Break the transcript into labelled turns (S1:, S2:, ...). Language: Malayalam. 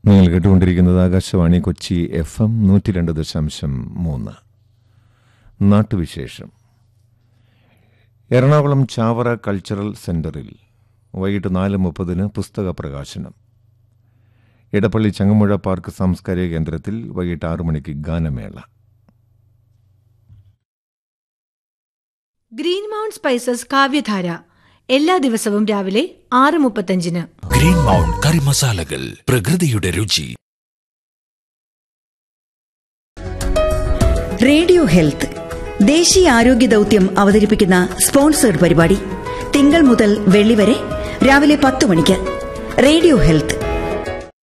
S1: നിങ്ങൾ കേട്ടുകൊണ്ടിരിക്കുന്നത് ആകാശവാണി കൊച്ചി എഫ് എം നൂറ്റി രണ്ട് ദശാംശം മൂന്ന് നാട്ടുവിശേഷം എറണാകുളം ചാവറ കൾച്ചറൽ സെന്ററിൽ വൈകിട്ട് നാല് മുപ്പതിന് പുസ്തക പ്രകാശനം ഇടപ്പള്ളി ചങ്ങമ്പുഴ പാർക്ക് സാംസ്കാരിക കേന്ദ്രത്തിൽ വൈകിട്ട് ആറു മണിക്ക് ഗാനമേള
S2: ഗ്രീൻ മൗണ്ട് സ്പൈസസ് കാവ്യധാര എല്ലാ ദിവസവും രാവിലെ ആറ് മുപ്പത്തഞ്ചിന്
S3: ഗ്രീൻ മൗണ്ട് കറി മസാലകൾ പ്രകൃതിയുടെ രുചി
S4: റേഡിയോ ഹെൽത്ത് ദേശീയ ആരോഗ്യ ദൗത്യം അവതരിപ്പിക്കുന്ന സ്പോൺസേഡ് പരിപാടി തിങ്കൾ മുതൽ വെള്ളി വരെ രാവിലെ പത്ത് മണിക്ക് റേഡിയോ ഹെൽത്ത്